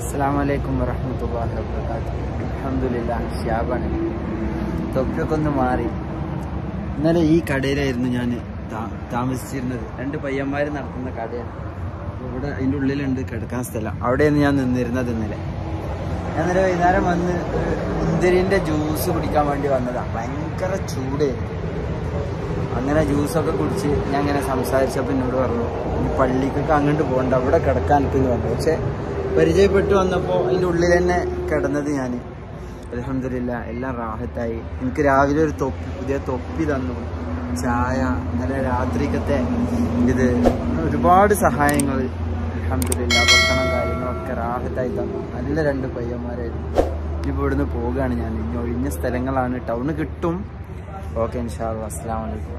അസ്സാം വലൈക്കും വറഹമത്തല്ലാഹി വാബർക്കാത്തു അലഹമുല്ല ഷിയാബാണ് തൊപ്പിയൊക്കെ ഒന്ന് മാറി ഇന്നലെ ഈ കടയിലായിരുന്നു ഞാൻ താമസിച്ചിരുന്നത് രണ്ട് പയ്യന്മാർ നടത്തുന്ന കടയാണ് അപ്പോൾ ഇവിടെ അതിൻ്റെ ഉള്ളിലുണ്ട് കിടക്കാൻ സ്ഥലം അവിടെയാണ് ഞാൻ നിന്നിരുന്നത് ഇന്നലെ ഞാൻ ഇന്നലെ വൈകുന്നേരം വന്ന് ഒരു മുന്തിരിൻ്റെ ജ്യൂസ് കുടിക്കാൻ വേണ്ടി വന്നതാണ് ഭയങ്കര ചൂടായിരുന്നു അങ്ങനെ ജ്യൂസൊക്കെ കുടിച്ച് ഞാൻ ഇങ്ങനെ സംസാരിച്ചപ്പോൾ എന്നോട് പറഞ്ഞു ഈ പള്ളിക്കൊക്കെ അങ്ങോട്ട് പോകണ്ട അവിടെ കിടക്കാൻ എനിക്കെന്ന് പറഞ്ഞു പക്ഷെ പരിചയപ്പെട്ട് വന്നപ്പോൾ അതിൻ്റെ ഉള്ളിൽ തന്നെ കിടന്നത് ഞാൻ അലഹമില്ല എല്ലാം റാഹത്തായി എനിക്ക് രാവിലെ ഒരു തൊപ്പി പുതിയ തൊപ്പി തന്നു ചായ ഇന്നലെ രാത്രിക്കത്തെ ഇത് ഒരുപാട് സഹായങ്ങൾ അലഹമില്ല ഭക്ഷണം കാര്യങ്ങളൊക്കെ റാഹത്തായി തന്നു നല്ല രണ്ട് പയ്യന്മാരായിരുന്നു ഇനിയിപ്പോൾ ഇവിടുന്ന് പോവുകയാണ് ഞാൻ ഇനി ഒഴിഞ്ഞ സ്ഥലങ്ങളാണ് ടൗണ് കിട്ടും ഓക്കെ ഇൻഷാ അല്ലാ അസ്സാം വലൈക്കും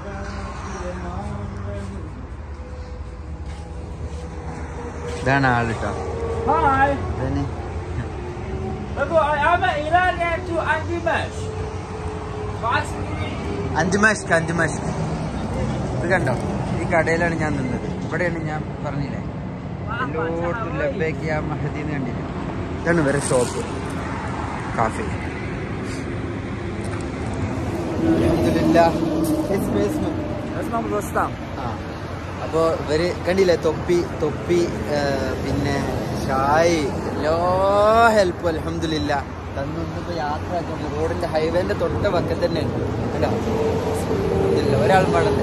ഇതാണ് ആള് കേട്ടോ Hi. ഇതന്നെ Look, I'm ilerleyen to Andimesh. Was? അഞ്ച് മാഷ്ക്ക് അഞ്ച് മാഷ്ക്ക് ഇത് കണ്ടോ ഈ കടയിലാണ് ഞാൻ നിന്നത് ഇവിടെയാണ് ഞാൻ പറഞ്ഞില്ലേ എല്ലായിടത്തും ലബേക്ക് ആ മഹദീന്ന് കണ്ടില്ല ഇതാണ് വരെ ഷോപ്പ് കാഫി ആ അപ്പോൾ ഇവര് കണ്ടില്ലേ തൊപ്പി തൊപ്പി ആ, പിന്നെ ഷായ് എല്ലാ ഹെൽപ്പും അലഹമില്ല തന്നൊന്നിപ്പോൾ യാത്ര ആക്കുമ്പോൾ റോഡിന്റെ ഹൈവേന്റെ തൊട്ട വക്കത്ത് തന്നെ ഉണ്ട് കേട്ടോ ഇല്ല ഒരാൾ പാടുന്നത്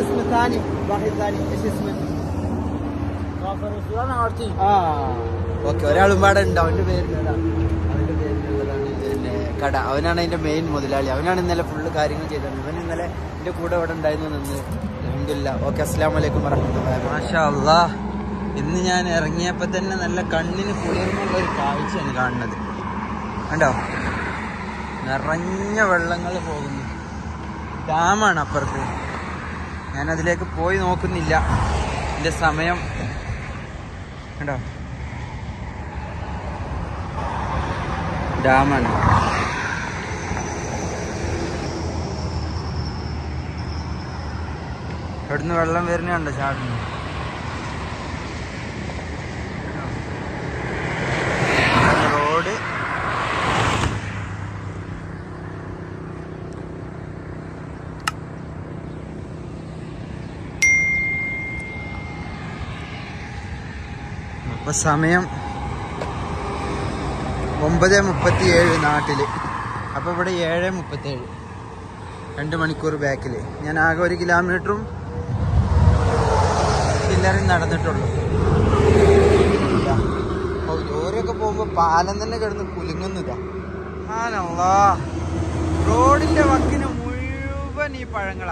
ആ ഓക്കെ ഒരാളും പാടെ ഉണ്ട് അവന്റെ പേരിലുള്ളതാണ് അവന്റെ പേരിലുള്ളതാണ് പിന്നെ കട അവനാണ് അതിന്റെ മെയിൻ മുതലാളി അവനാണ് ഇന്നലെ ഫുള്ള് കാര്യങ്ങൾ ചെയ്തത് ഇവൻ ഇന്നലെ എന്റെ കൂടെ ഇവിടെ ഉണ്ടായിരുന്നു നിന്ന് അലഹമില്ല ഓക്കെ അസ്സാം വലൈക്കും മാഷാ അല്ലാ ഇന്ന് ഞാൻ ഇറങ്ങിയപ്പോ തന്നെ നല്ല കണ്ണിന് കുളിർമുള്ള ഒരു കാഴ്ചയാണ് കാണുന്നത് കണ്ടോ നിറഞ്ഞ വെള്ളങ്ങൾ പോകുന്നു ഡാമാണ് അപ്പുറത്ത് ഞാൻ അതിലേക്ക് പോയി നോക്കുന്നില്ല എൻ്റെ സമയം കണ്ടോ ഡാമാണ് ഇവിടുന്ന് വെള്ളം വരുന്നുണ്ടോ ചാടുന്നു റോഡ് അപ്പൊ സമയം ഒമ്പത് മുപ്പത്തി ഏഴ് നാട്ടില് അപ്പൊ ഇവിടെ ഏഴ് മുപ്പത്തി ഏഴ് രണ്ട് മണിക്കൂർ ബാക്കിൽ ഞാൻ ആകെ ഒരു കിലോമീറ്ററും ചില്ലറയും നടന്നിട്ടുള്ളൂ ഇതാ. ഓ, ലോറിയൊക്കെ പോകുമ്പോ പാലം തന്നെ കിടന്ന് കുലുങ്ങുന്നതാ ആണല്ലാ റോഡിന്റെ വക്കിന് മുഴുവൻ ഈ പഴങ്ങളാ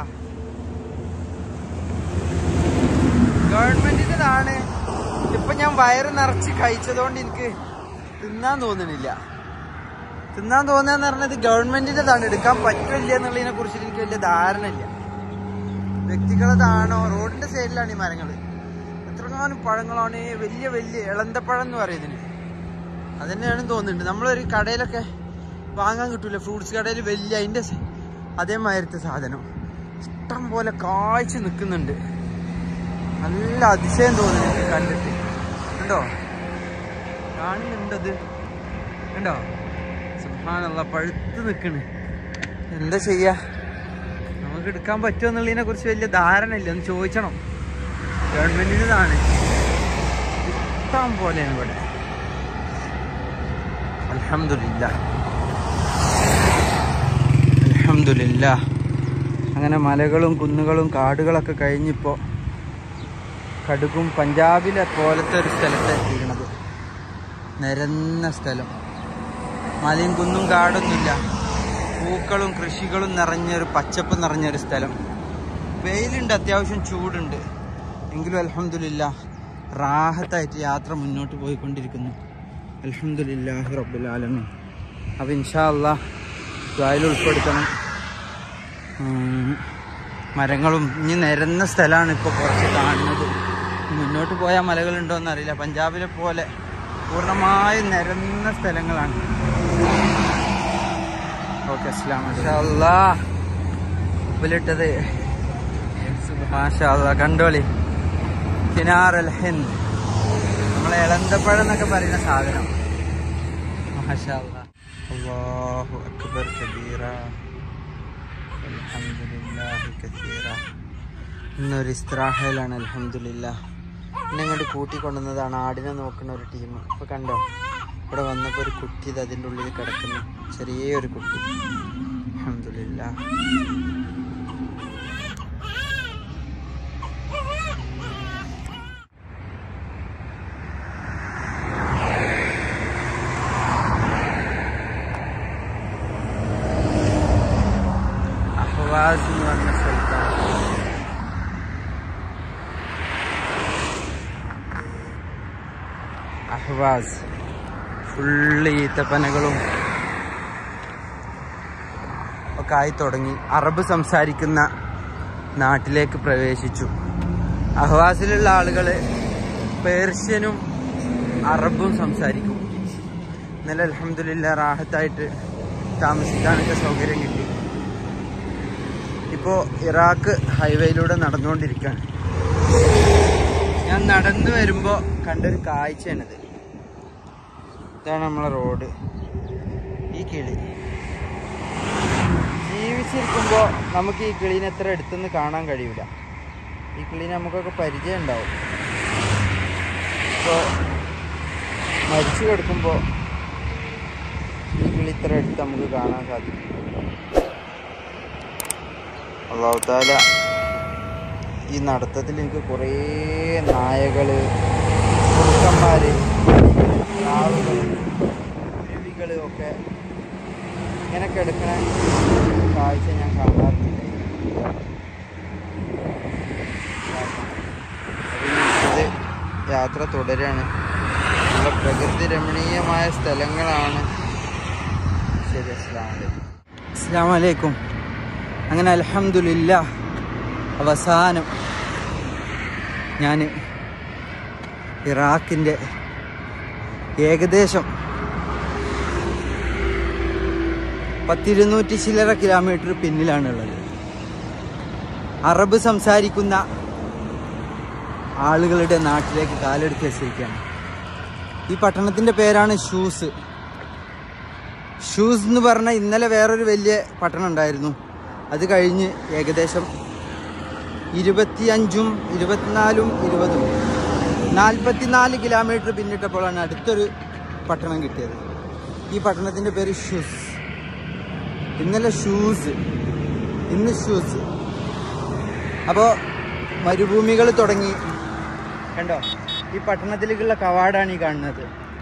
ഗവൺമെന്റിൻ്റെതാണ് ഇപ്പൊ ഞാൻ വയറ് നിറച്ച് കഴിച്ചതുകൊണ്ട് എനിക്ക് തിന്നാൻ തോന്നണില്ല തിന്നാൻ തോന്നുക പറഞ്ഞത് ഗവൺമെന്റിൻ്റെതാണ് എടുക്കാൻ പറ്റില്ല എന്നുള്ളതിനെ കുറിച്ച് എനിക്ക് വലിയ ധാരണ ഇല്ല വ്യക്തികളതാണോ റോഡിന്റെ സൈഡിലാണ് ഈ മരങ്ങൾ എത്രങ്ങാനും പഴങ്ങളാണ് ഈ വലിയ വലിയ ഇളന്തപ്പഴം എന്ന് പറയുന്നതിന് അതന്നെയാണ് തോന്നുന്നുണ്ട് നമ്മളൊരു കടയിലൊക്കെ വാങ്ങാൻ കിട്ടൂല ഫ്രൂട്ട്സ് കടയിൽ വലിയ അതിന്റെ സ- അതേമാതിരത്തെ സാധനം ഇഷ്ടം പോലെ കാഴ്ച നിൽക്കുന്നുണ്ട് നല്ല അതിശയം തോന്നുന്നു കണ്ടിട്ട് ഉണ്ടോ കാണുന്നുണ്ടത് ഉണ്ടോ സുഹാനുള്ള പഴുത്ത് നിൽക്കണ് എന്താ ചെയ്യാ നമുക്ക് എടുക്കാൻ പറ്റുമോ എന്നുള്ളതിനെ കുറിച്ച് വലിയ ധാരണ ഇല്ല ഒന്ന് ചോദിച്ചണം ഗവൺമെന്റിൻ്റെതാണ് ഇഷ്ടം പോലെയാണ് ഇവിടെ അലഹമില്ല അലഹമില്ല അങ്ങനെ മലകളും കുന്നുകളും കാടുകളൊക്കെ കഴിഞ്ഞിപ്പോൾ കടുകും പഞ്ചാബിലെ പോലത്തെ ഒരു സ്ഥലത്ത് എത്തിക്കണത് നിരന്ന സ്ഥലം മലയും കുന്നും കാടൊന്നുമില്ല പൂക്കളും കൃഷികളും നിറഞ്ഞൊരു പച്ചപ്പ് നിറഞ്ഞൊരു സ്ഥലം വെയിലുണ്ട് അത്യാവശ്യം ചൂടുണ്ട് എങ്കിലും അലഹമില്ല റാഹത്തായിട്ട് യാത്ര മുന്നോട്ട് പോയിക്കൊണ്ടിരിക്കുന്നു അലഹമില്ലാഹി റബ്ബുലാലമി അപ്പം ഇൻഷാ അല്ലാ ദ്വായിൽ ഉൾപ്പെടുത്തണം ഉം, മരങ്ങളും ഇനി നിരന്ന സ്ഥലമാണ് ഇപ്പോൾ കുറച്ച് കാണുന്നത് മുന്നോട്ട് പോയാൽ മലകളുണ്ടോ എന്നറിയില്ല പഞ്ചാബിലെ പോലെ പൂർണ്ണമായും നിരന്ന സ്ഥലങ്ങളാണ് ഓക്കെ അസ്ലാം മാഷാ ഉപ്പിലിട്ടത് മാഷാ കണ്ടോളി കിനാർ അൽ ഹിന്ദ് നമ്മളെ ഇളന്തപ്പഴം എന്നൊക്കെ പറയുന്ന സാധനം മാഷാ അല്ലാ. അല്ലാഹു അക്ബർ കബീറ അൽഹംദുലില്ലാഹി കസീറ ഇന്നൊരു ഇസ്ത്രാഹയിലാണ് അൽഹംദുലില്ലാ എന്നെ ഇങ്ങോട്ട് കൂട്ടിക്കൊണ്ടുവന്നതാണ് ആടിനെ നോക്കുന്ന ഒരു ടീം ഇപ്പൊ കണ്ടോ ഇവിടെ വന്നപ്പോൾ ഒരു കുട്ടി ഇത് അതിൻ്റെ ഉള്ളിൽ കിടക്കുന്നു ചെറിയൊരു കുട്ടി അൽഹംദുലില്ലാ അഹ്വാസ് എന്ന് പറഞ്ഞ സ്ഥലത്താണ് അഹ്വാസ് ഫുള്ള് ഈത്തപ്പനകളും ഒക്കെ ആയി തുടങ്ങി അറബ് സംസാരിക്കുന്ന നാട്ടിലേക്ക് പ്രവേശിച്ചു അഹ്വാസിലുള്ള ആളുകൾ പേർഷ്യനും അറബും സംസാരിക്കും ഇന്നലെ അലഹമില്ല റാഹത്തായിട്ട് താമസിക്കാനൊക്കെ സൗകര്യം കിട്ടി ഇപ്പോൾ ഇറാഖ് ഹൈവേയിലൂടെ നടന്നുകൊണ്ടിരിക്കുകയാണ് ഞാൻ നടന്നു വരുമ്പോൾ കണ്ടൊരു കാഴ്ചയാണിത് ഇതാണ് നമ്മളെ റോഡ് ഈ കിളി ജീവിച്ചിരിക്കുമ്പോൾ നമുക്ക് ഈ കിളീനെ എത്ര അടുത്തുനിന്ന് കാണാൻ കഴിയില്ല ഈ കിളീനെ നമുക്കൊക്കെ പരിചയം ഉണ്ടാവും ഇപ്പോൾ മരിച്ചു കിടക്കുമ്പോൾ ഈ കിളി ഇത്ര അടുത്ത് നമുക്ക് കാണാൻ സാധിക്കും അള്ളാഹുത്താല ഈ നടത്തത്തിൽ എനിക്ക് കുറേ നായകള് കുറുക്കന്മാര് പ്രാവുകള് കുരുവികള് ഒക്കെ ഇങ്ങനെയൊക്കെ എടുക്കണ കാഴ്ച ഞാൻ കാണാറുണ്ട് അത് യാത്ര തുടരാണ് നല്ല പ്രകൃതി രമണീയമായ സ്ഥലങ്ങളാണ് ശരി അസ്ലാം വലൈക്കും അസ്ലാം വലൈക്കും അങ്ങനെ അലഹമില്ല അവസാനം ഞാൻ ഇറാഖിൻ്റെ ഏകദേശം പത്തിരുന്നൂറ്റി ചില്ലറ കിലോമീറ്റർ പിന്നിലാണുള്ളത് അറബ് സംസാരിക്കുന്ന ആളുകളുടെ നാട്ടിലേക്ക് കാലെടുത്ത് വെച്ചിരിക്കുകയാണ് ഈ പട്ടണത്തിൻ്റെ പേരാണ് ഷൂസ് ഷൂസ് എന്ന് പറഞ്ഞ ഇന്നലെ വേറൊരു വലിയ പട്ടണം ഉണ്ടായിരുന്നു അത് കഴിഞ്ഞ് ഏകദേശം ഇരുപത്തിയഞ്ചും ഇരുപത്തിനാലും ഇരുപതും നാൽപ്പത്തിനാല് കിലോമീറ്റർ പിന്നിട്ടപ്പോഴാണ് അടുത്തൊരു പട്ടണം കിട്ടിയത് ഈ പട്ടണത്തിൻ്റെ പേര് ഷൂസ് ഇന്നലെ ഷൂസ് ഇന്ന് ഷൂസ് അപ്പോൾ മരുഭൂമികൾ തുടങ്ങി കണ്ടോ ഈ പട്ടണത്തിലേക്കുള്ള കവാടാണ് ഈ കാണുന്നത്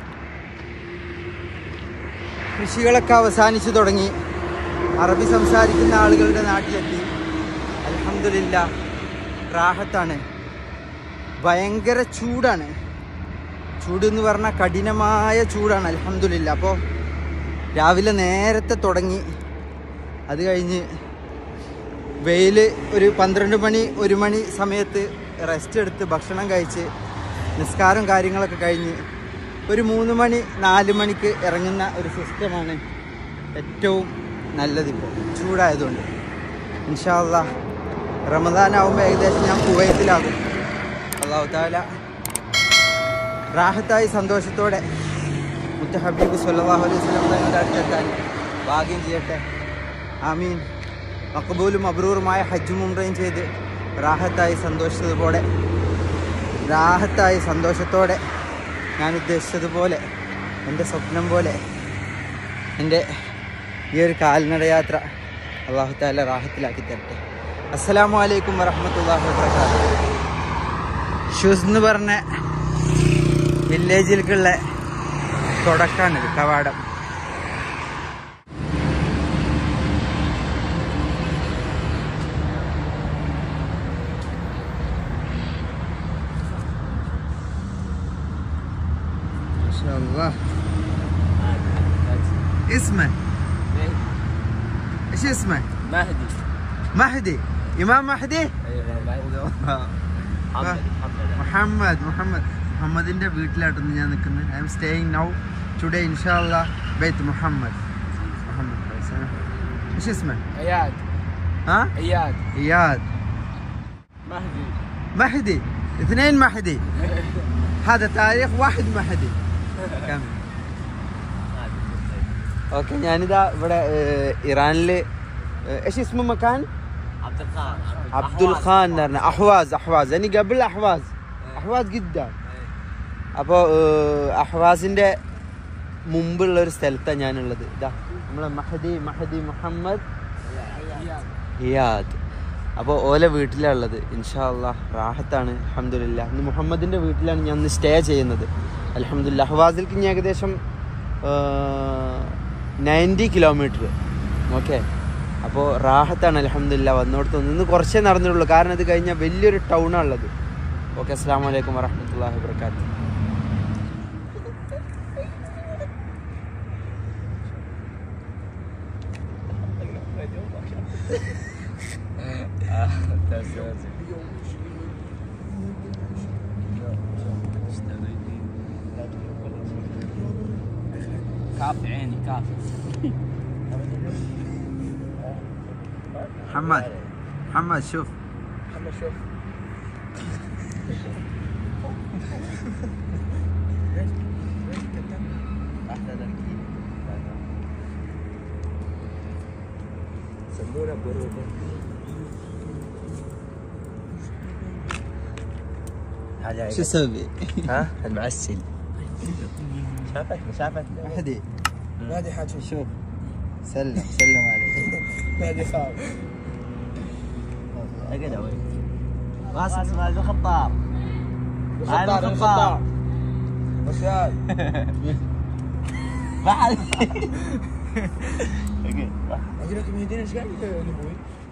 കൃഷികളൊക്കെ അവസാനിച്ചു തുടങ്ങി അറബി സംസാരിക്കുന്ന ആളുകളുടെ നാട്ടിലെത്തി അലഹമില്ല റാഹത്താണ് ഭയങ്കര ചൂടാണ് ചൂട് എന്ന് പറഞ്ഞാൽ കഠിനമായ ചൂടാണ് അലഹമില്ല അപ്പോൾ രാവിലെ നേരത്തെ തുടങ്ങി അത് കഴിഞ്ഞ് വെയിൽ ഒരു പന്ത്രണ്ട് മണി ഒരു മണി സമയത്ത് റെസ്റ്റ് എടുത്ത് ഭക്ഷണം കഴിച്ച് നിസ്കാരം കാര്യങ്ങളൊക്കെ കഴിഞ്ഞ് ഒരു മൂന്ന് മണി നാല് മണിക്ക് ഇറങ്ങുന്ന ഒരു സിസ്റ്റമാണ് ഏറ്റവും നല്ലതിപ്പോൾ ചൂടായതുകൊണ്ട് ഇൻഷാല്ല റമദാനാവുമ്പോൾ ഏകദേശം ഞാൻ കുവൈത്തിലാകും അള്ളാഹു താല റാഹത്തായി സന്തോഷത്തോടെ മുത്ത ഹബീബ് സല്ലാഹു അലൈഹി സ്വലം തങ്ങളുടെ അടുത്തെത്താൻ ഭാഗ്യം ചെയ്യട്ടെ ആമീൻ മക്കബൂലും അബ്രൂറുമായ ഹജ്ജും ഉംറയും ചെയ്ത് റാഹത്തായി സന്തോഷിച്ചതുപോലെ റാഹത്തായി സന്തോഷത്തോടെ ഞാൻ ഉദ്ദേശിച്ചതുപോലെ എൻ്റെ സ്വപ്നം പോലെ എൻ്റെ ഈ ഒരു കാൽനടയാത്ര അള്ളാഹു താല റാഹത്തിലാക്കി തരട്ടെ അസ്സലാമു അലൈക്കും വറഹമത്തല്ലാഹി വബർക്കാത്തു ഷൂസ് എന്ന് പറഞ്ഞ വില്ലേജിലേക്കുള്ള തുടക്കമാണിത് കവാടം ما شاء الله اسمه ايش اسمه؟ مهدي مهدي امام مهدي محمد മുഹമ്മദ് മുഹമ്മദ് മുഹമ്മദിന്റെ വീട്ടിലായിട്ടൊന്ന് ഞാൻ നിൽക്കുന്നത് I am staying now today ഇൻഷാല്ല ബൈത്ത് മുഹമ്മദ് മുഹമ്മദ് ايش اسمه؟ اياد ها؟ اياد اياد مهدي مهدي اثنين مهدي هذا تاريخ واحد مهدي كمل ഓക്കെ ഞാനിതാ ഇവിടെ ഏഹ്, ഇറാനില് ഏഹ്, ايش اسمه مكان عبد الخان عبد الخان എന്ന് പറഞ്ഞ അഹ്വാസ് അഹ്വാസ് يعني قبل അഹ്വാസ് അഹ്വാസ് قدام അപ്പോൾ അഹ്വാസിന്റെ മുമ്പുള്ള ഒരു സ്ഥലത്താണ് ഞാനുള്ളത് ഇതാ നമ്മളെ മഹദി മഹദി മുഹമ്മദ് ഹിയാദ് അപ്പോൾ ഓല വീട്ടിലാണ് ഉള്ളത് ഇൻഷാ അള്ളാഹ് റാഹത്താണ് അലഹമില്ല ഇന്ന് മുഹമ്മദിൻ്റെ വീട്ടിലാണ് ഞാൻ ഇന്ന് സ്റ്റേ ചെയ്യുന്നത് അലഹമില്ല അഹ്വാസിലേക്ക് ഇനി ഏകദേശം നയൻറ്റി കിലോമീറ്റർ ഓക്കെ അപ്പോൾ റാഹത്താണ് അലഹമില്ല വന്നോടത്ത് നിന്ന് ഇന്ന് കുറച്ചേ നടന്നിട്ടുള്ളൂ കാരണം ഇത് കഴിഞ്ഞാൽ വലിയൊരു ടൗണാണ് ഉള്ളത് ഓക്കെ അസ്സാം വലൈക്കും വറഹമത്തല്ലാഹി വാബർക്കാത്തു كاف عيني كاف محمد محمد شوف محمد شوف سمونا برودة شو اسوي؟ ها المعسل شافتنا شافتنا مهدي نادي حاجة شوف سلم سلم عليك نادي خاف اقعد اوي راسك اسمه عبد الخطاب عبد الخطاب وشال بعد اقعد اقول لكم يهدينا ايش قال لك ابوي؟